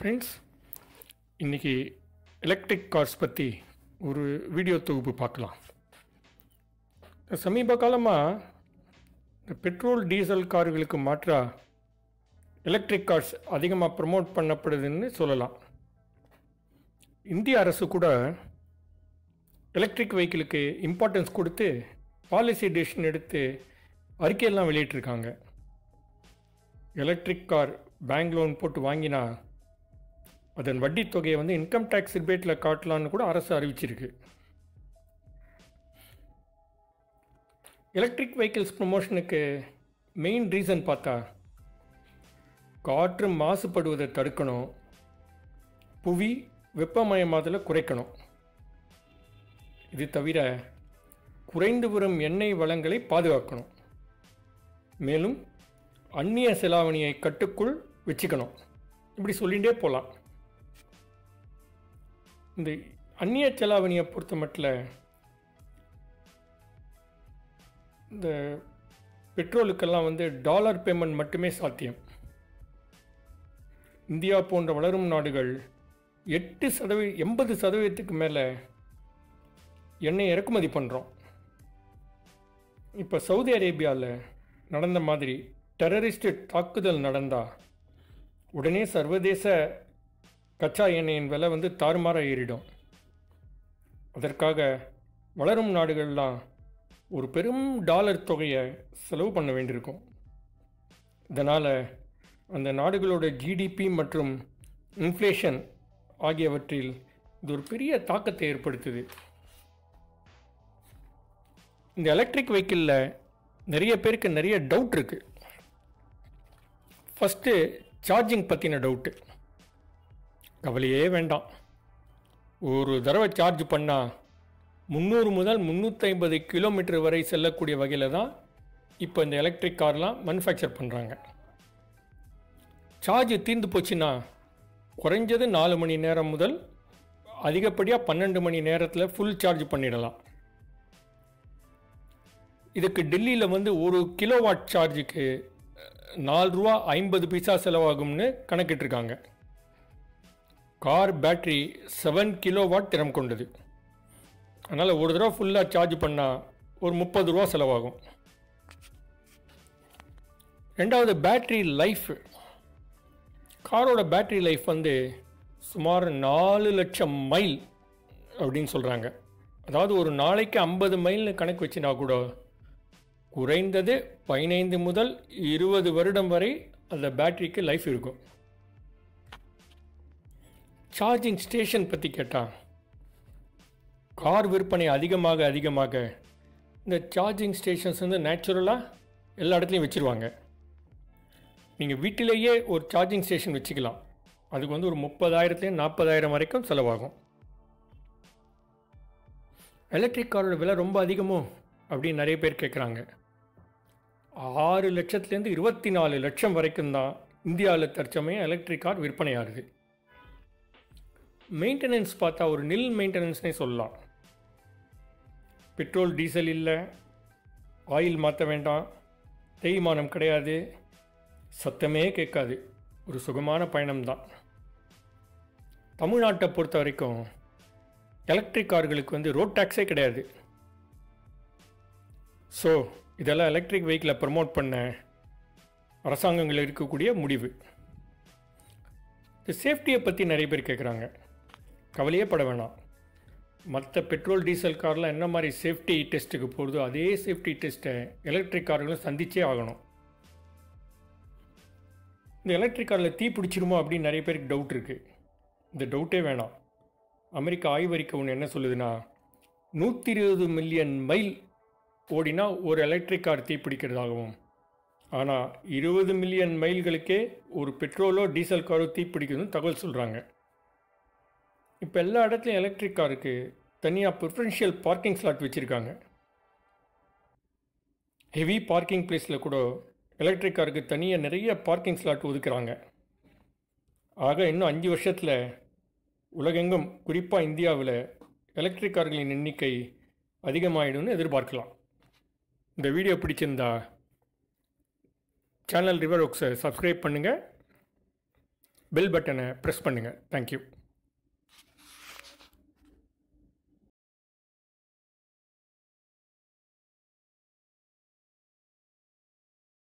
friends இன்றைக்கி electric cars பற்றி ஒரு வீடியோ தொகுப்பு பார்க்கலாம் சமீப காலமாக இந்த பெட்ரோல் டீசல் கார்களுக்கு மாற்றாக எலக்ட்ரிக் கார்ஸ் அதிகமாக ப்ரமோட் பண்ணப்படுதுன்னு சொல்லலாம் இந்திய அரசு கூட எலக்ட்ரிக் வெஹிக்கிளுக்கு இம்பார்ட்டன்ஸ் கொடுத்து பாலிசி டெசிஷன் எடுத்து அறிக்கையெல்லாம் வெளியிட்டிருக்காங்க எலக்ட்ரிக் கார் பேங்க் லோன் போட்டு வாங்கினா அதன் வட்டி தொகையை வந்து இன்கம் டேக்ஸ் ரிபேட்டில் காட்டலான்னு கூட அரசு அறிவிச்சிருக்கு எலக்ட்ரிக் வெஹிக்கிள்ஸ் ப்ரொமோஷனுக்கு மெயின் ரீசன் பார்த்தா காற்று மாசுபடுவதை தடுக்கணும் புவி வெப்பமயமாதலை குறைக்கணும் இது தவிர குறைந்து வரும் எண்ணெய் வளங்களை பாதுகாக்கணும் மேலும் அந்நிய செலாவணியை கட்டுக்குள் வச்சுக்கணும் இப்படி சொல்லிகிட்டே போகலாம் இந்த அந்நிய செலாவணியை பொறுத்த மட்டும் இந்த பெட்ரோலுக்கெல்லாம் வந்து டாலர் பேமெண்ட் மட்டுமே சாத்தியம் இந்தியா போன்ற வளரும் நாடுகள் எட்டு சதவீ எண்பது சதவீதத்துக்கு மேலே எண்ணெய் இறக்குமதி பண்ணுறோம் இப்போ சவுதி அரேபியாவில் நடந்த மாதிரி டெரரிஸ்ட் தாக்குதல் நடந்தால் உடனே சர்வதேச கச்சா எண்ணெயின் விலை வந்து தாறுமாறாக ஏறிடும் அதற்காக வளரும் நாடுகள்லாம் ஒரு பெரும் டாலர் தொகையை செலவு பண்ண வேண்டியிருக்கும் இதனால் அந்த நாடுகளோட ஜிடிபி மற்றும் இன்ஃப்ளேஷன் ஆகியவற்றில் இது ஒரு பெரிய தாக்கத்தை ஏற்படுத்துது இந்த எலக்ட்ரிக் வெஹிக்கிளில் நிறைய பேருக்கு நிறைய டவுட் இருக்குது ஃபஸ்ட்டு சார்ஜிங் பற்றின டவுட்டு கவலையே வேண்டாம் ஒரு தடவை சார்ஜ் பண்ணால் முந்நூறு முதல் முந்நூற்றி கிலோமீட்டர் வரை செல்லக்கூடிய வகையில் தான் இப்போ இந்த எலக்ட்ரிக் கார்லாம் மேனுஃபேக்சர் பண்ணுறாங்க சார்ஜ் தீர்ந்து போச்சுன்னா குறைஞ்சது நாலு மணி நேரம் முதல் அதிகப்படியாக பன்னெண்டு மணி நேரத்தில் ஃபுல் சார்ஜ் பண்ணிடலாம் இதுக்கு டெல்லியில் வந்து ஒரு கிலோவாட் சார்ஜுக்கு நாலு ரூபா ஐம்பது பைசா செலவாகும்னு கணக்கிட்டிருக்காங்க கார் பேட்ரி செவன் கிலோவாட் திறம் கொண்டது அதனால் ஒரு தடவை ஃபுல்லாக சார்ஜ் பண்ணால் ஒரு முப்பது ரூபா செலவாகும் ரெண்டாவது பேட்ரி லைஃப் காரோட பேட்ரி லைஃப் வந்து சுமார் நாலு லட்சம் மைல் அப்படின்னு சொல்கிறாங்க அதாவது ஒரு நாளைக்கு ஐம்பது மைல்னு கணக்கு வச்சுனா கூட குறைந்தது பதினைந்து முதல் இருபது வருடம் வரை அந்த பேட்டரிக்கு லைஃப் இருக்கும் சார்ஜிங் ஸ்டேஷன் பற்றி கேட்டால் கார் விற்பனை அதிகமாக அதிகமாக இந்த சார்ஜிங் ஸ்டேஷன்ஸ் வந்து நேச்சுரலாக எல்லா இடத்துலையும் வச்சுருவாங்க நீங்கள் வீட்டிலேயே ஒரு சார்ஜிங் ஸ்டேஷன் வச்சுக்கலாம் அதுக்கு வந்து ஒரு முப்பதாயிரத்துலேயும் நாற்பதாயிரம் வரைக்கும் செலவாகும் எலக்ட்ரிக் காரோட விலை ரொம்ப அதிகமோ அப்படின்னு நிறைய பேர் கேட்குறாங்க ஆறு லட்சத்துலேருந்து இருபத்தி நாலு லட்சம் வரைக்கும் தான் இந்தியாவில் தற்சமயம் எலக்ட்ரிக் கார் விற்பனையாகுது மெயின்டெனன்ஸ் பார்த்தா ஒரு நில் மெயின்டெனன்ஸ்னே சொல்லலாம் பெட்ரோல் டீசல் இல்லை ஆயில் மாற்ற வேண்டாம் தேய்மானம் கிடையாது சத்தமே கேட்காது ஒரு சுகமான பயணம்தான் தமிழ்நாட்டை பொறுத்த வரைக்கும் எலக்ட்ரிக் கார்களுக்கு வந்து ரோட் டேக்ஸே கிடையாது ஸோ இதெல்லாம் எலக்ட்ரிக் வெஹிக்கிளை ப்ரமோட் பண்ண அரசாங்கங்கள் இருக்கக்கூடிய முடிவு இந்த சேஃப்டியை பற்றி நிறைய பேர் கேட்குறாங்க கவலையே பட வேணாம் மற்ற பெட்ரோல் டீசல் கார்லாம் என்ன மாதிரி சேஃப்டி டெஸ்ட்டுக்கு போகிறதோ அதே சேஃப்டி டெஸ்ட்டை எலக்ட்ரிக் கார்களும் சந்திச்சே ஆகணும் இந்த எலக்ட்ரிக் காரில் தீ பிடிச்சிருமோ அப்படின்னு நிறைய பேருக்கு டவுட் இருக்குது இந்த டவுட்டே வேணாம் அமெரிக்கா ஆய்வறிக்கை ஒன்று என்ன சொல்லுதுன்னா நூற்றி இருபது மில்லியன் மைல் ஓடினா ஒரு எலக்ட்ரிக் கார் தீ பிடிக்கிறதாகவும் ஆனால் இருபது மில்லியன் மைல்களுக்கே ஒரு பெட்ரோலோ டீசல் காரோ தீ பிடிக்குதுன்னு தகவல் சொல்கிறாங்க இப்போ எல்லா இடத்துலையும் எலக்ட்ரிக் காருக்கு தனியாக ப்ரிஃபரன்ஷியல் பார்க்கிங் ஸ்லாட் வச்சுருக்காங்க ஹெவி பார்க்கிங் பிளேஸில் கூட எலக்ட்ரிக் காருக்கு தனியாக நிறைய பார்க்கிங் ஸ்லாட் ஒதுக்குறாங்க ஆக இன்னும் அஞ்சு வருஷத்தில் உலகெங்கும் குறிப்பாக இந்தியாவில் எலக்ட்ரிக் கார்களின் எண்ணிக்கை அதிகமாகிடும்னு எதிர்பார்க்கலாம் இந்த வீடியோ பிடிச்சிருந்தா சேனல் ரிவர் ஒர்க்ஸை சப்ஸ்கிரைப் பண்ணுங்கள் பெல் பட்டனை ப்ரெஸ் பண்ணுங்கள் தேங்க்யூ